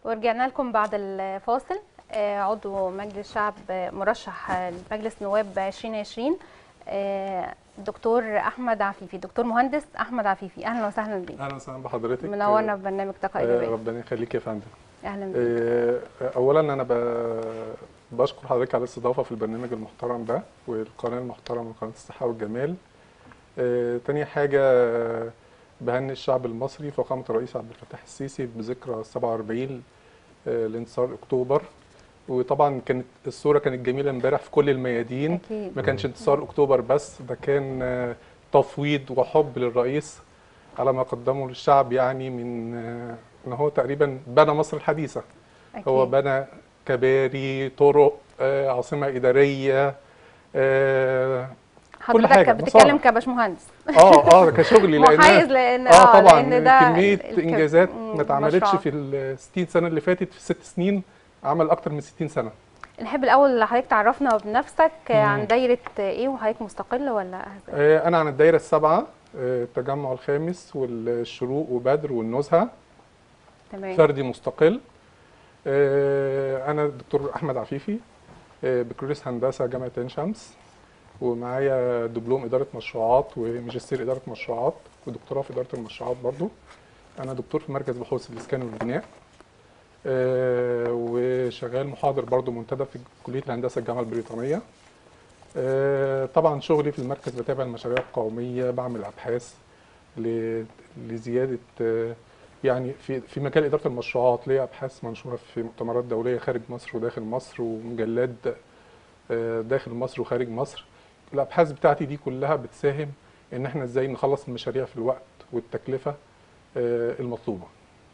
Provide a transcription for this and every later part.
ورجعنا لكم بعد الفاصل آه، عضو مجلس الشعب آه، مرشح آه، لمجلس نواب 2020 آه، دكتور احمد عفيفي دكتور مهندس احمد عفيفي اهلا وسهلا بيك اهلا وسهلا بحضرتك منورنا في برنامج طاقه آه، ايجابيه ربنا يخليك يا فندم اهلا بيك آه، اولا انا ب- بشكر حضرتك على الاستضافه في البرنامج المحترم ده والقناه المحترمه قناه الصحه والجمال آه، تاني حاجه آه، بهني الشعب المصري فخامه الرئيس عبد الفتاح السيسي بذكرى 47 آه، لانتصار اكتوبر وطبعا كانت الصوره كانت جميله امبارح في كل الميادين اكيد ما كانش انتصار اكتوبر بس ده كان آه، تفويض وحب للرئيس على ما قدمه للشعب يعني من آه، ان هو تقريبا بنى مصر الحديثه هو أكيد. بنى كباري طرق آه، عاصمه اداريه آه، حضرتك حاجة، بتتكلم مصالح. كباشمهندس اه اه كشغلي لان محايز لان اه طبعا لان ده كميه الك- انجازات مم، ما اتعملتش مشروع. في ال 60 سنه اللي فاتت في ست سنين عمل اكتر من 60 سنه نحب الاول حضرتك تعرفنا بنفسك آه، مم. عن دايره ايه وحضرتك مستقل ولا أهزل؟ آه، انا عن الدايره السابعه آه، التجمع الخامس والشروق وبدر والنزهه تمام فردي مستقل آه، انا الدكتور احمد عفيفي آه، بكالوريوس هندسه جامعه عين شمس ومعايا دبلوم اداره مشروعات وماجستير اداره مشروعات ودكتوراه في اداره المشروعات برضو انا دكتور في مركز بحوث الاسكان والبناء آه، وشغال محاضر برضو منتدب في كليه الهندسه الجامعه البريطانيه آه، طبعا شغلي في المركز بتابع المشاريع القوميه بعمل ابحاث ل- لزياده آه، يعني في في مجال اداره المشروعات ليا ابحاث منشوره في مؤتمرات دوليه خارج مصر وداخل مصر ومجلات آه، داخل مصر وخارج مصر الابحاث بتاعتي دي كلها بتساهم ان احنا ازاي نخلص المشاريع في الوقت والتكلفه آه، المطلوبه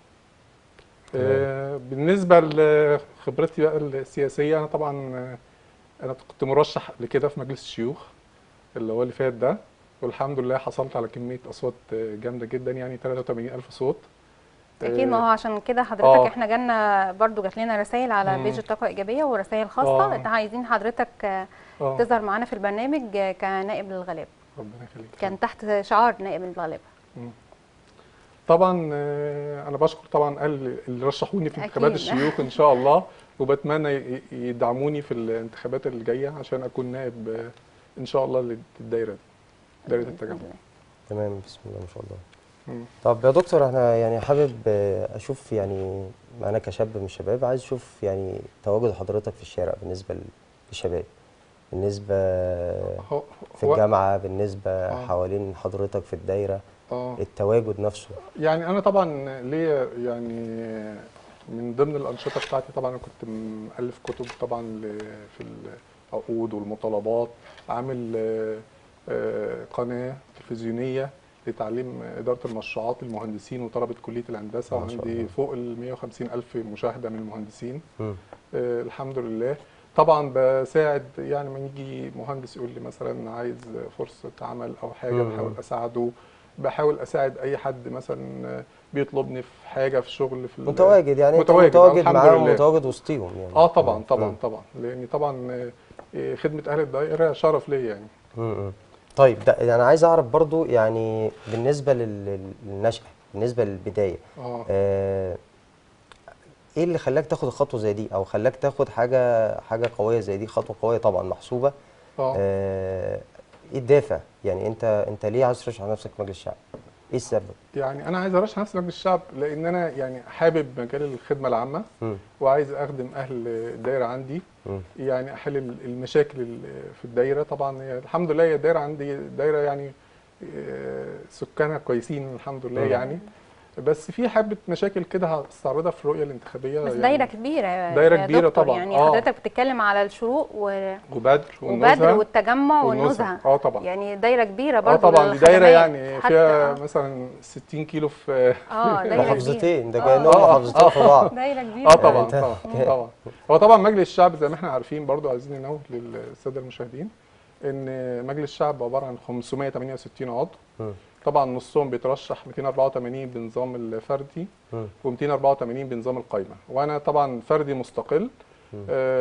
آه، بالنسبه لخبرتي بقى السياسيه انا طبعا آه، انا كنت مرشح قبل كده في مجلس الشيوخ اللي هو اللي فات ده والحمد لله حصلت على كميه اصوات آه، جامده جدا يعني 83 الف صوت اكيد ما هو عشان كده حضرتك آه. احنا جالنا برضو جات لنا رسائل على مم. بيج الطاقه الايجابيه ورسائل خاصه آه. إحنا عايزين حضرتك آه، اه تظهر معانا في البرنامج آه، كنائب للغلاب ربنا يخليك كان تحت شعار نائب للغلاب طبعا آه، انا بشكر طبعا اهل اللي رشحوني في انتخابات أكيد. الشيوخ ان شاء الله وبتمنى ي- يدعموني في الانتخابات اللي جايه عشان اكون نائب آه، ان شاء الله للدايره دي دايره التجمع تمام بسم الله ما شاء الله مم. طب يا دكتور احنا يعني حابب آه، اشوف يعني انا كشاب من الشباب عايز اشوف يعني تواجد حضرتك في الشارع بالنسبه للشباب بالنسبه هو في هو- الجامعه بالنسبه آه. حوالين حضرتك في الدايره اه التواجد نفسه يعني انا طبعا ليا يعني من ضمن الانشطه بتاعتي طبعا انا كنت مؤلف كتب طبعا ل- في العقود والمطالبات عامل آه، آه، قناه تلفزيونيه لتعليم اداره المشروعات للمهندسين وطلبه كليه الهندسه ما شاء وعندي الله. فوق ال 150 الف مشاهده من المهندسين مم. آه، الحمد لله طبعا بساعد يعني لما يجي مهندس يقول لي مثلا عايز فرصه عمل او حاجه مم. بحاول اساعده بحاول اساعد اي حد مثلا بيطلبني في حاجه في شغل في ال- متواجد يعني انت متواجد، متواجد الحمد معاهم لله. متواجد وسطيهم يعني اه طبعا مم. طبعا مم. طبعا لان طبعا آه، خدمه اهل الدائره شرف ليا يعني مم. طيب ده انا عايز اعرف برضو يعني بالنسبه لل- لل- للنشأة بالنسبه للبدايه اه آه، ايه اللي خلاك تاخد الخطوه زي دي او خلاك تاخد حاجه حاجه قويه زي دي خطوه قويه طبعا محسوبه اه آه، ايه الدافع يعني انت انت ليه عايز ترشح نفسك مجلس الشعب ايه السبب يعني انا عايز ارشح نفسي مجلس الشعب لان انا يعني حابب مجال الخدمه العامه مم. وعايز اخدم اهل الدايره عندي مم. يعني احل ال- المشاكل ال- في الدايره طبعا هي الحمد لله هي الدايره عندي دايره يعني آه، سكانها كويسين الحمد لله مم. يعني بس في حبه مشاكل كده هستعرضها في الرؤيه الانتخابيه بس يعني دايره كبيره يا- دايرة يا كبيرة دكتور. طبعاً. يعني آه. حضرتك بتتكلم على الشروق و... وبدر وبدر والنزهه والتجمع والنزهة. والنزهه اه طبعا يعني دايره كبيره اه برضه طبعا دي دايره للخدمات. يعني حتى- فيها آه. مثلا 60 كيلو في اه دايره كبيره محافظتين ده آه. كانهم آه. محافظتين في بعض دايره كبيره اه طبعا أنت- طبعا طبعا هو طبعا مجلس الشعب زي ما احنا عارفين برضو عايزين ننوه للساده المشاهدين ان مجلس الشعب عباره عن 568 عضو مم. طبعا نصهم بيترشح 284 بنظام الفردي مم. و284 بنظام القايمه وانا طبعا فردي مستقل مم.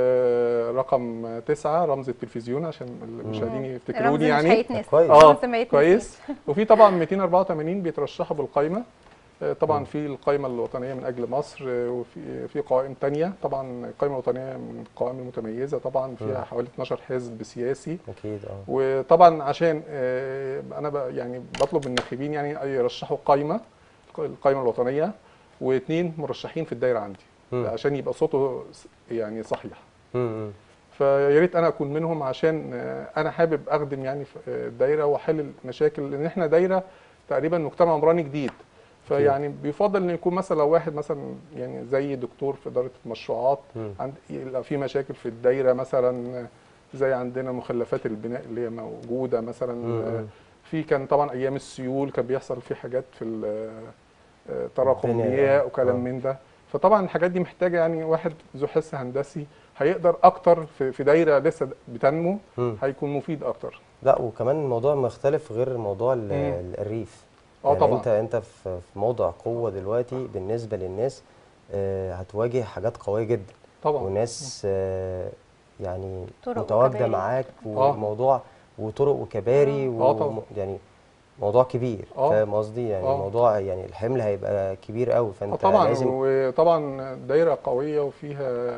آه رقم تسعة رمز التلفزيون عشان المشاهدين الرمز يفتكروني مش يعني هيتنسي كويس. اه الرمز ما يتنسيش. كويس وفي طبعا 284 بيترشحوا بالقايمه آه، طبعا مم. في القائمه الوطنيه من اجل مصر آه، وفي في قوائم تانية طبعا القائمه الوطنيه من القوائم المتميزه طبعا فيها مم. حوالي 12 حزب سياسي اكيد اه وطبعا عشان آه، انا ب- يعني بطلب من الناخبين يعني يرشحوا قائمه القائمه الوطنيه واثنين مرشحين في الدايره عندي مم. عشان يبقى صوته س- يعني صحيح مم. فيا ريت انا اكون منهم عشان آه، انا حابب اخدم يعني في آه، الدايره واحل المشاكل لان احنا دايره تقريبا مجتمع عمراني جديد فيعني بيفضل ان يكون مثلا لو واحد مثلا يعني زي دكتور في اداره المشروعات مم. عند لو في مشاكل في الدايره مثلا زي عندنا مخلفات البناء اللي هي موجوده مثلا مم. في كان طبعا ايام السيول كان بيحصل في حاجات في ال- آه، تراكم الدنيا، مياه آه. وكلام آه. من ده فطبعا الحاجات دي محتاجه يعني واحد ذو حس هندسي هيقدر اكتر في في دايره لسه بتنمو مم. هيكون مفيد اكتر لا وكمان الموضوع مختلف غير موضوع ال- مم. الريف اه يعني طبعا انت انت في في موضع قوه دلوقتي بالنسبه للناس آه، هتواجه حاجات قويه جدا طبعا وناس آه، يعني طرق متواجده وكباري. معاك آه. وموضوع وطرق وكباري آه. آه طبعا. و يعني موضوع كبير آه. فاهم قصدي يعني آه. موضوع يعني الحمل هيبقى كبير قوي آه فانت طبعا لازم وطبعا دايره قويه وفيها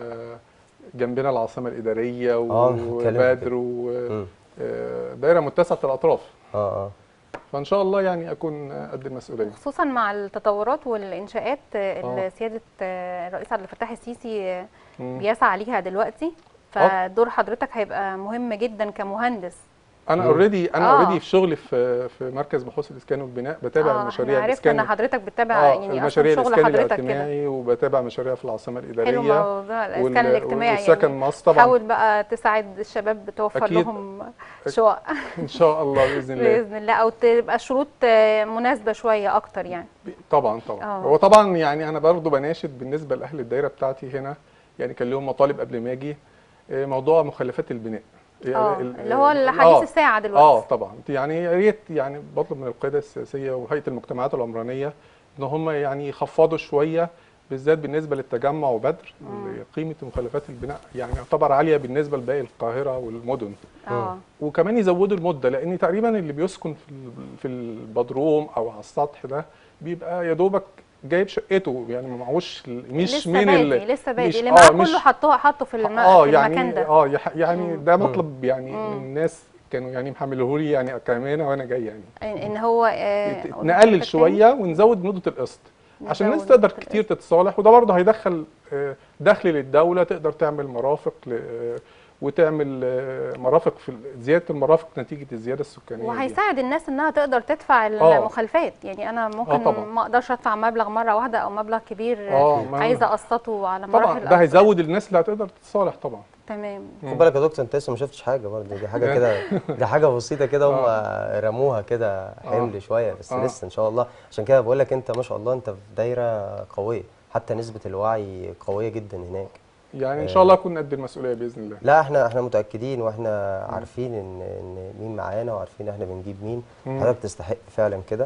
جنبنا العاصمه الاداريه آه، هنتكلم في وبدر كده. و- مم. آه، دايره متسعه الاطراف اه اه فان شاء الله يعني اكون قد المسؤوليه خصوصا مع التطورات والانشاءات آه. اللي سياده آه، الرئيس عبد الفتاح السيسي آه، مم. بيسعى ليها دلوقتي فدور حضرتك هيبقى مهم جدا كمهندس انا مم. اوريدي انا آه. اوريدي في شغلي في في مركز بحوث الاسكان والبناء بتابع اه مشاريع احنا عرفت الاسكان ان حضرتك بتتابع اه يعني المشاريع اصلا شغل الاسكان حضرتك كده الاجتماعي وبتابع مشاريع في العاصمه الاداريه حلو موضوع وال- الاسكان الاجتماعي والسكن يعني مصر طبعا حاول بقى تساعد الشباب توفر أكيد. لهم شقق ان شاء الله باذن الله باذن الله او تبقى شروط آه، مناسبه شويه اكتر يعني طبعا طبعا آه. هو طبعا يعني انا برضو بناشد بالنسبه لاهل الدايره بتاعتي هنا يعني كان لهم مطالب قبل ما اجي آه، موضوع مخلفات البناء اه ال- اللي هو ال- الحديث آه. الساعه دلوقتي اه طبعا يعني يا ريت يعني بطلب من القياده السياسيه وهيئه المجتمعات العمرانيه ان هم يعني يخفضوا شويه بالذات بالنسبه للتجمع وبدر اللي قيمه مخلفات البناء يعني يعتبر عاليه بالنسبه لباقي القاهره والمدن اه وكمان يزودوا المده لان تقريبا اللي بيسكن في ال- في البدروم او على السطح ده بيبقى يا دوبك جايب شقته يعني ما معهوش ال- مش لسه من بادئ ال- لسه بادئ مش- اللي آه، معاه مش- كله حطوه حطه في, الم... اه في يعني المكان ده اه يح- يعني مم. ده مم. مطلب يعني مم. من الناس كانوا يعني محملوه لي يعني كامانه وانا جاي يعني ان إن هو آه، قول نقلل حضرتك شويه ونزود مده القسط تاني. عشان الناس نزود تقدر مدة كتير القسط. تتصالح وده برضه هيدخل آه، دخل للدوله تقدر تعمل مرافق ل- آه، وتعمل آه، مرافق في ال- زياده المرافق نتيجه الزياده السكانيه دي. وهيساعد الناس انها تقدر تدفع آه. المخالفات يعني انا ممكن طبعا. ما اقدرش ادفع مبلغ مره واحده او مبلغ كبير اه ما- عايزه اقسطه على طبعا مراحل ده أوسع. هيزود الناس اللي هتقدر تتصالح طبعا تمام خد بالك يا دكتور انت لسه ما شفتش حاجه برضه دي حاجه كده دي حاجه بسيطه كده هم رموها كده حمل شويه بس آه. لسه ان شاء الله عشان كده بقول لك انت ما شاء الله انت في دايره قويه حتى نسبه الوعي قويه جدا هناك يعني ان شاء الله اكون قد المسؤوليه باذن الله لا احنا احنا متاكدين واحنا عارفين ان ان مين معانا وعارفين احنا بنجيب مين مم. حضرتك تستحق فعلا كده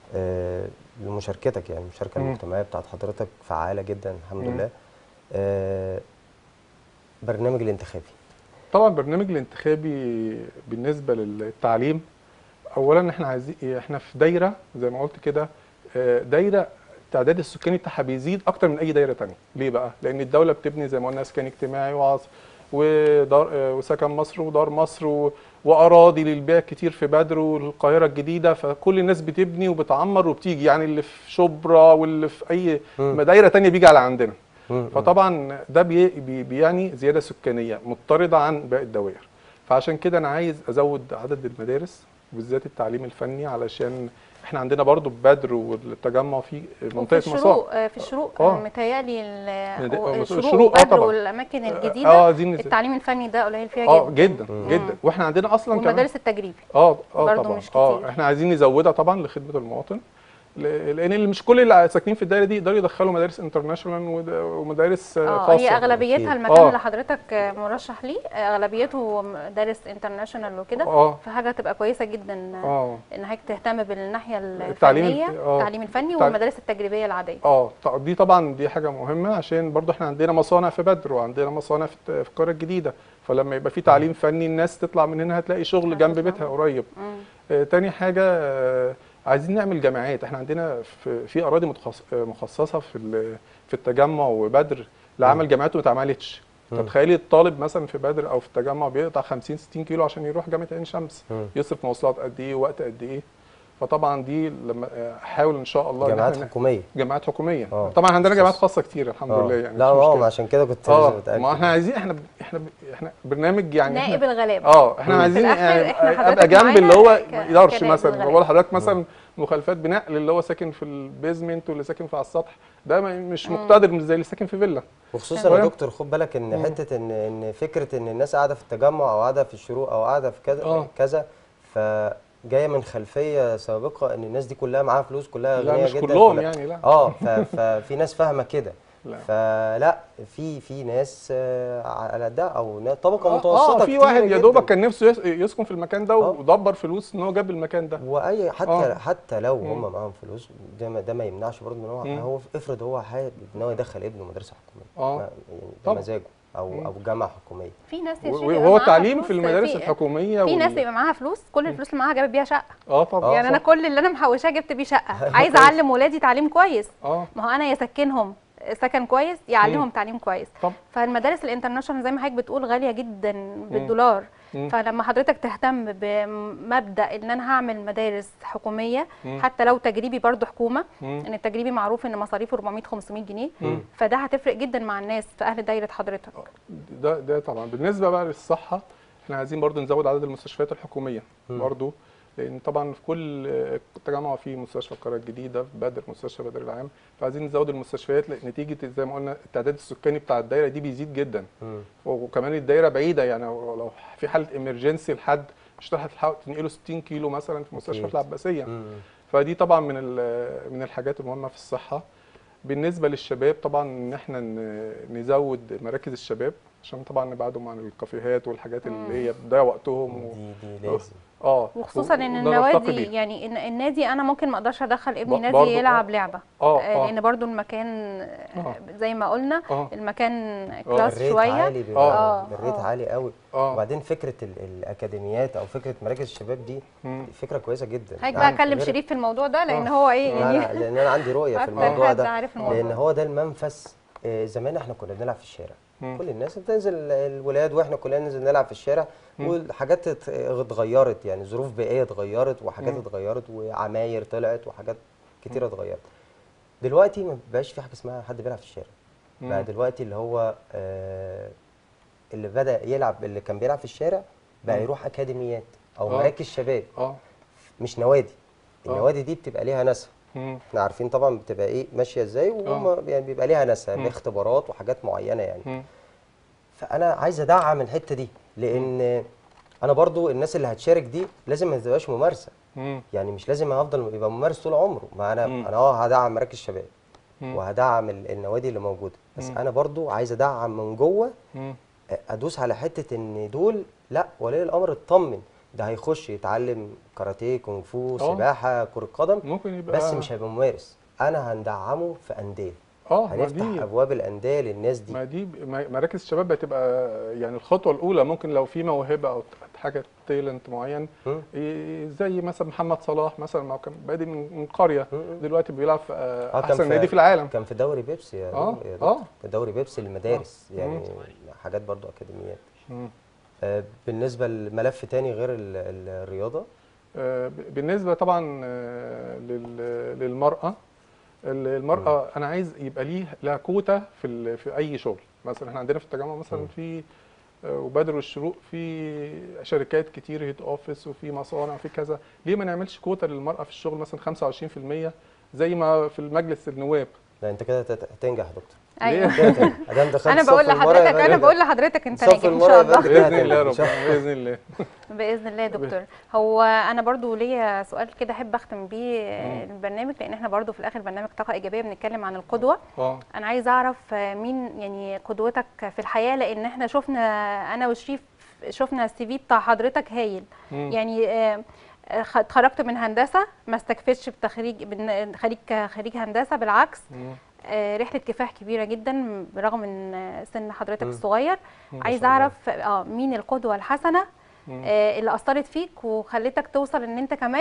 آه، لمشاركتك يعني المشاركه مم. المجتمعيه بتاعت حضرتك فعاله جدا الحمد مم. لله آه، برنامج الانتخابي طبعا البرنامج الانتخابي بالنسبه للتعليم اولا احنا عايزين إيه؟ احنا في دايره زي ما قلت كده آه، دايره التعداد السكاني بتاعها بيزيد اكتر من اي دايره تانية ليه بقى لان الدوله بتبني زي ما قلنا اسكان اجتماعي وعص ودار آه، وسكن مصر ودار مصر و... واراضي للبيع كتير في بدر والقاهره الجديده فكل الناس بتبني وبتعمر وبتيجي يعني اللي في شبرا واللي في اي مم. دايره تانية بيجي على عندنا مم. فطبعا ده بي بي بيعني زياده سكانيه مضطرده عن باقي الدوائر فعشان كده انا عايز ازود عدد المدارس وبالذات التعليم الفني علشان احنا عندنا برضو بدر والتجمع في وفي منطقه الشروق مصاب آه، في الشروق آه. آه. متهيألي ال- مد- آه، الشروق الشروق، آه وبدر طبعا. والاماكن الجديده اه دي نز- التعليم الفني ده قليل فيها اه جدا جدا جدا واحنا عندنا اصلا كمان والمدارس التجريبي اه اه برضو طبعا مش اه كتير. احنا عايزين نزودها طبعا لخدمه المواطن ل- لان اللي مش كل اللي ساكنين في الدايره دي يقدروا يدخلوا مدارس انترناشونال ود- ومدارس آه، اه خاصه هي اغلبيتها أكيد. المكان آه. اللي حضرتك آه، مرشح ليه آه، اغلبيته مدارس انترناشونال وكده اه فحاجه تبقى كويسه جدا آه، اه ان حضرتك تهتم بالناحيه التعليم الفنيه الف- آه. التعليم الفني التعليم- والمدارس التجريبيه العاديه اه ط- دي طبعا دي حاجه مهمه عشان برضو احنا عندنا مصانع في بدر وعندنا مصانع في الت- في القاهره الجديده فلما يبقى في تعليم فني الناس تطلع من هنا هتلاقي شغل جنب هتطلع. بيتها قريب مم. آه تاني حاجه آه عايزين نعمل جامعات احنا عندنا في, في اراضي متخص- مخصصه في ال- في التجمع وبدر لعمل جامعات وما اتعملتش مم. فتخيلي الطالب مثلا في بدر او في التجمع بيقطع 50 60 كيلو عشان يروح جامعه عين شمس مم. يصرف مواصلات قد ايه وقت قد ايه فطبعا دي لما احاول ان شاء الله إن جامعات إحنا- حكوميه جامعات حكوميه آه. طبعا عندنا جامعات خصوص. خاصه كتير الحمد آه. لله يعني لا مش اه مشكلة. ما عشان كده كنت اه لازم اتاكد ما احنا عايزين احنا احنا احنا برنامج يعني إحنا- نائب الغلابه اه احنا مم. عايزين في الآخر يعني إحنا ابقى حضرتك جنب اللي هو معانا ما ك- يقدرش كنائب مثلا الغلابة. بقول لحضرتك مثلا مخالفات بناء للي هو ساكن في البيزمنت واللي ساكن في على السطح ده ما- مش مقتدر مش زي اللي ساكن في فيلا وخصوصا يا تمام. دكتور خد بالك ان مم. حته ان ان فكره ان الناس قاعده في التجمع او قاعده في الشروق او قاعده في كذا آه. كذا فجايه من خلفيه سابقه ان الناس دي كلها معاها فلوس كلها لا غنيه مش جدا كلهم كلها- يعني لا اه ف- ففي ناس فاهمه كده لا. فلا في في ناس آه، على ده او نا- طبقه اه متوسطه آه، في كتير واحد يا جداً. دوبك كان نفسه يس- يسكن في المكان ده آه. ودبر فلوس ان هو جاب المكان ده واي حتى آه. حتى لو مم. هم معاهم فلوس ده ما, ده ما يمنعش برضه ان هو مم. هو افرض هو حابب ان هو يدخل ابنه مدرسه حكوميه آه. ما- يعني طبعا. بمزاجه او مم. او جامعه حكوميه في ناس يا و- شيخ بيبقى وهو معاها التعليم فلوس في المدارس في- الحكوميه في وال- ناس بيبقى معاها فلوس كل الفلوس اللي معاها جابت بيها شقه اه طبعا يعني انا صح. كل اللي انا محوشاه جبت بيه شقه عايزه كويس. اعلم ولادي تعليم كويس اه ما هو انا يسكنهم سكن كويس يعلمهم تعليم كويس طب فالمدارس الانترناشونال زي ما حضرتك بتقول غاليه جدا بالدولار مم. فلما حضرتك تهتم بمبدا ان انا هعمل مدارس حكوميه مم. حتى لو تجريبي برضو حكومه مم. ان التجريبي معروف ان مصاريفه 400 500 جنيه مم. فده هتفرق جدا مع الناس في اهل دايره حضرتك ده ده طبعا بالنسبه بقى للصحه احنا عايزين برضو نزود عدد المستشفيات الحكوميه مم. برضو لان طبعا في كل آه، تجمع في مستشفى القريه الجديده في بدر مستشفى بدر العام فعايزين نزود المستشفيات لأن نتيجه زي ما قلنا التعداد السكاني بتاع الدايره دي بيزيد جدا مم. وكمان الدايره بعيده يعني لو لو في حاله امرجنسي لحد مش هتلحق تحاول تنقله 60 كيلو مثلا في مستشفى أكيد. العباسيه مم. فدي طبعا من ال- من الحاجات المهمه في الصحه بالنسبه للشباب طبعا ان احنا ن- نزود مراكز الشباب عشان طبعا نبعدهم عن الكافيهات والحاجات اللي هي بتضيع وقتهم و... دي دي لازم اه وخصوصا ان وده نرتقي النوادي بيه. يعني إن النادي انا ممكن ما اقدرش ادخل ابني ب- نادي برضو يلعب آه. لعبه اه آه، اه لان برضو المكان آه، زي ما قلنا اه المكان كلاس الريت شويه عالي بيبقى آه. الريت آه. عالي قوي اه وبعدين فكره ال- الاكاديميات او فكره مراكز الشباب دي مم. فكره كويسه جدا هاجي بقى يعني اكلم غير- شريف في الموضوع ده لان آه. هو ايه لا يعني لا لان انا عندي رؤيه في اكتر الموضوع حد ده عارف الموضوع لان ده. هو ده المنفذ آه، زمان احنا كنا بنلعب في الشارع مم. كل الناس بتنزل الولاد واحنا كلنا ننزل نلعب في الشارع مم. والحاجات ات- اتغيرت يعني ظروف بيئيه اتغيرت وحاجات مم. اتغيرت وعماير طلعت وحاجات كتيره اتغيرت دلوقتي ما بقاش في حاجه اسمها حد بيلعب في الشارع مم. بقى دلوقتي اللي هو آه، اللي بدا يلعب اللي كان بيلعب في الشارع بقى مم. يروح اكاديميات او آه. مراكز شباب اه مش نوادي آه. النوادي دي بتبقى ليها ناسها مم. احنا عارفين طبعا بتبقى ايه ماشيه ازاي وهم يعني بيبقى ليها ناسها مم. باختبارات وحاجات معينه يعني مم. فانا عايز ادعم الحته دي لان انا برضو الناس اللي هتشارك دي لازم ما تبقاش ممارسه مم. يعني مش لازم هفضل يبقى ممارس طول عمره ما انا مم. انا اه هدعم مراكز الشباب مم. وهدعم ال- النوادي اللي موجوده بس مم. انا برضو عايز ادعم من جوه مم. ادوس على حته ان دول لا ولي الامر اطمن ده هيخش يتعلم كاراتيه كونغ فو آه. سباحه كره قدم ممكن يبقى بس مش هيبقى ممارس انا هندعمه في انديه اه ما هنفتح دي ابواب الانديه للناس دي ما دي ب- ما- مراكز الشباب بتبقى يعني الخطوه الاولى ممكن لو في موهبه او ت- حاجه تالنت معين مم. ي- زي مثلا محمد صلاح مثلا ما هو كان بادئ من من قريه مم. دلوقتي بيلعب في آه، آه، كان احسن في- نادي في العالم كان في دوري بيبسي يا آه، دكتور- يا آه. دكتور. في دوري بيبسي للمدارس آه. يعني مم. حاجات برضو اكاديميات مم. آه، بالنسبه لملف تاني غير ال- ال- الرياضه آه، ب- بالنسبه طبعا آه، لل- للمراه ال- المراه انا عايز يبقى ليه لها كوتا في ال- في اي شغل مثلا احنا عندنا في التجمع مثلا مم. في آه، وبدر والشروق في شركات كتير هيد اوفيس وفي مصانع وفي كذا ليه ما نعملش كوتا للمراه في الشغل مثلا 25% زي ما في المجلس النواب لا انت كده هت- هتنجح يا دكتور ايوه كده هتنجح. ادام دخلت انا صف بقول المرأة لحضرتك يبقى انا كده. بقول لحضرتك انت صف ناجح ان المرأة شاء يبقى الله كده باذن الله يا رب إن شاء باذن الله باذن الله يا دكتور هو انا برضو ليا سؤال كده احب اختم بيه مم. البرنامج لان احنا برضو في الاخر برنامج طاقه ايجابيه بنتكلم عن القدوه اه انا عايزه اعرف مين يعني قدوتك في الحياه لان احنا شفنا انا وشريف شفنا السي في بتاع حضرتك هايل مم. يعني آه، آه، خ- اتخرجت من هندسه ما استكفيتش بتخريج بن- خريج خريج هندسه بالعكس مم. آه، رحله كفاح كبيره جدا برغم من آه، سن حضرتك مم. الصغير مم. عايزه شاء الله. اعرف اه مين القدوه الحسنه مم. آه، اللي اثرت فيك وخلتك توصل ان انت كمان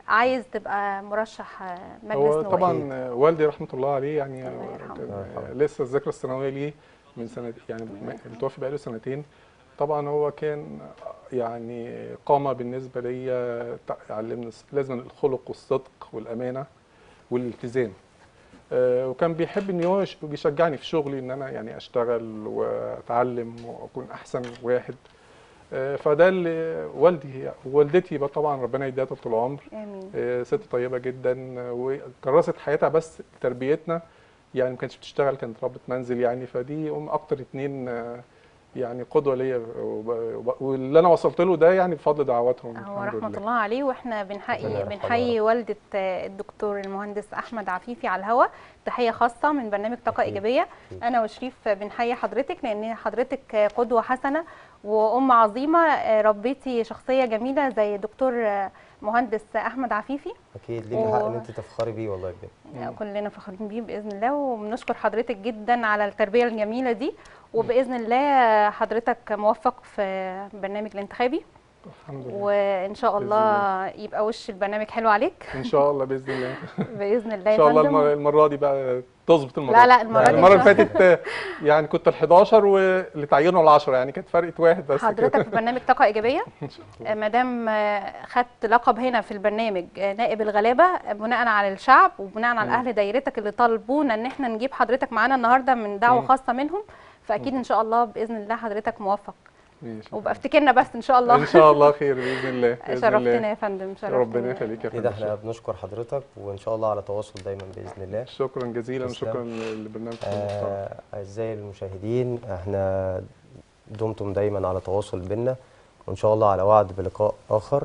عايز تبقى مرشح آه، مجلس هو نواب طبعا آه، والدي رحمه الله عليه يعني الله آه، يرحمه. كان، الله آه، يرحمه. لسه الذكرى السنويه ليه من سنه يعني م- متوفي بقاله سنتين طبعا هو كان آه، يعني قامه بالنسبه ليا تع- علمني الص- لازم الخلق والصدق والامانه والالتزام آه، وكان بيحب ان هو يش- بيشجعني في شغلي ان انا يعني اشتغل واتعلم واكون احسن واحد آه، فده اللي والدي ووالدتي بقى طبعا ربنا يديها طول العمر امين آه، ست طيبه جدا آه، وكرست حياتها بس تربيتنا يعني ما كانتش بتشتغل كانت ربة منزل يعني فدي ام اكتر اتنين آه، يعني قدوه ليا وب- وب- واللي انا وصلت له ده يعني بفضل دعواتهم هو الحمد رحمة لله. الله عليه واحنا ربنا بنحيي يرحمه بنحيي يا والدة آه، الدكتور المهندس أحمد عفيفي على الهوا تحية خاصة من برنامج طاقة أكيد. إيجابية أكيد. أنا وشريف بنحيي حضرتك لأن حضرتك آه، قدوة حسنة وأم عظيمة آه، ربيتي شخصية جميلة زي الدكتور آه، مهندس أحمد عفيفي اكيد ليك الحق ان و- انت تفخري بيه والله بجد آه، كلنا فخورين بيه بإذن الله وبنشكر حضرتك جدا على التربية الجميلة دي وبإذن الله حضرتك موفق في برنامج الانتخابي الحمد لله وان شاء بإذن الله يبقى وش البرنامج حلو عليك ان شاء الله باذن الله باذن الله ان يا شاء الله فندم. المره, المرة دي بقى تظبط المره لا لا دي. المره يعني دي المره إن اللي شاء فاتت آه، يعني كنت ال 11 واللي تعينوا ال 10 يعني كانت فرقت واحد بس حضرتك كده في برنامج طاقه ايجابيه ان شاء الله ما دام آه، خدت لقب هنا في البرنامج آه، نائب الغلابه آه، بناء على الشعب وبناء على مم. اهل دايرتك اللي طالبونا ان احنا نجيب حضرتك معانا النهارده من دعوه مم. خاصه منهم فاكيد ان شاء الله باذن الله حضرتك موفق ماشي. وبقى افتكرنا بس ان شاء الله ان شاء الله خير باذن الله باذن شرفتنا الله يا فندم شرفتنا ربنا يخليك يا كده فندم احنا بنشكر حضرتك وان شاء الله على تواصل دايما باذن الله شكرا جزيلا تسلم. وشكرا للبرنامج المحترم. آه، أعزائي المشاهدين احنا دمتم دايما على تواصل بينا وإن شاء الله على وعد بلقاء آخر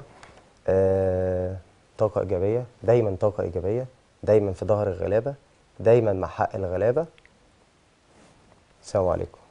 آه، طاقة إيجابية دايما طاقة إيجابية دايما في ظهر الغلابة دايما مع حق الغلابة السلام عليكم